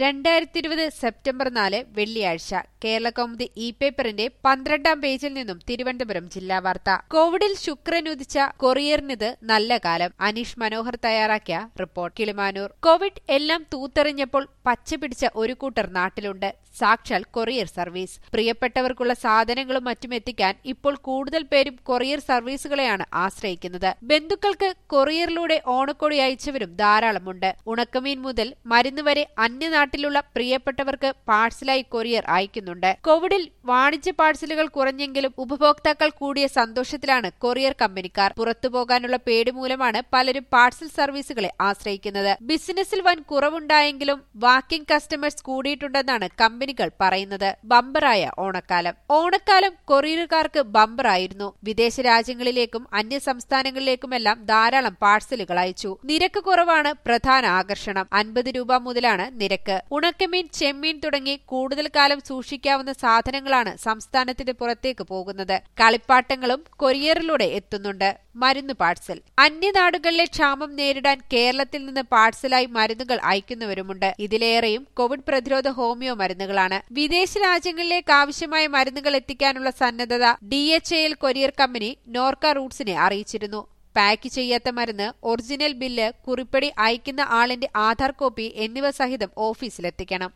രണ്ടായിരത്തി ഇരുപത് സെപ്റ്റംബർ നാല് വെള്ളിയാഴ്ച കേരള കൗമുദി ഇ പേപ്പറിന്റെ പന്ത്രണ്ടാം പേജിൽ നിന്നും തിരുവനന്തപുരം ജില്ലാ വാർത്ത കോവിഡിൽ ശുക്രനുദിച്ച കൊറിയറിനിത് നല്ല കാലം അനീഷ് മനോഹർ തയ്യാറാക്കിയ റിപ്പോർട്ട് കിളിമാനൂർ കോവിഡ് എല്ലാം തൂത്തെറിഞ്ഞപ്പോൾ പച്ചപിടിച്ച ഒരു കൂട്ടർ നാട്ടിലുണ്ട് സാക്ഷാൽ കൊറിയർ സർവീസ് പ്രിയപ്പെട്ടവർക്കുള്ള സാധനങ്ങളും മറ്റും എത്തിക്കാൻ ഇപ്പോൾ കൂടുതൽ പേരും കൊറിയർ സർവീസുകളെയാണ് ആശ്രയിക്കുന്നത് ബന്ധുക്കൾക്ക് കൊറിയറിലൂടെ ഓണക്കോടി അയച്ചവരും ധാരാളമുണ്ട് ഉണക്കമീൻ മുതൽ മരുന്ന് വരെ അന്യനാട്ടിലുള്ള പ്രിയപ്പെട്ടവർക്ക് പാഴ്സലായി കൊറിയർ അയക്കുന്നുണ്ട് കോവിഡിൽ വാണിജ്യ പാഴ്സലുകൾ കുറഞ്ഞെങ്കിലും ഉപഭോക്താക്കൾ കൂടിയ സന്തോഷത്തിലാണ് കൊറിയർ കമ്പനിക്കാർ പുറത്തുപോകാനുള്ള പേടി മൂലമാണ് പലരും പാഴ്സൽ സർവീസുകളെ ആശ്രയിക്കുന്നത് ബിസിനസ്സിൽ വൻ കുറവുണ്ടായെങ്കിലും വാക്കിംഗ് കസ്റ്റമേഴ്സ് കൂടിയിട്ടുണ്ടെന്നാണ് കമ്പനികൾ പറയുന്നത് ബമ്പറായ ഓണക്കാലം ഓണക്കാലം കൊറിയറുകാർക്ക് ബമ്പറായിരുന്നു വിദേശ രാജ്യങ്ങളിലേക്കും അന്യ സംസ്ഥാനങ്ങളിലേക്കുമെല്ലാം ധാരാളം പാഴ്സലുകൾ അയച്ചു നിരക്ക് കുറവാണ് പ്രധാന ആകർഷണം അൻപത് രൂപ മുതലാണ് നിരക്ക് ഉണക്കമീൻ ചെമ്മീൻ തുടങ്ങി കൂടുതൽ കാലം സൂക്ഷിക്കാവുന്ന സാധനങ്ങളാണ് സംസ്ഥാനത്തിന് പുറത്തേക്ക് പോകുന്നത് കളിപ്പാട്ടങ്ങളും കൊറിയറിലൂടെ എത്തുന്നുണ്ട് മരുന്ന് പാഴ്സൽ അന്യനാടുകളിലെ ക്ഷാമം നേരിടാൻ കേരളത്തിൽ നിന്ന് പാഴ്സലായി മരുന്നുകൾ അയക്കുന്നവരുമുണ്ട് ഇതിലേറെയും കോവിഡ് പ്രതിരോധ ഹോമിയോ മരുന്നുകളാണ് വിദേശ രാജ്യങ്ങളിലേക്ക് ആവശ്യമായ മരുന്നുകൾ എത്തിക്കാനുള്ള സന്നദ്ധത D H L courier company Norka റൂട്ട്സിനെ അറിയിച്ചിരുന്നു പാക്ക് ചെയ്യാത്ത മരുന്ന് ഒറിജിനൽ ബില്ല് കുറിപ്പടി അയക്കുന്ന ആളിന്റെ ആധാർ കോപ്പി എന്നിവ സഹിതം ഓഫീസിലെത്തിക്കണം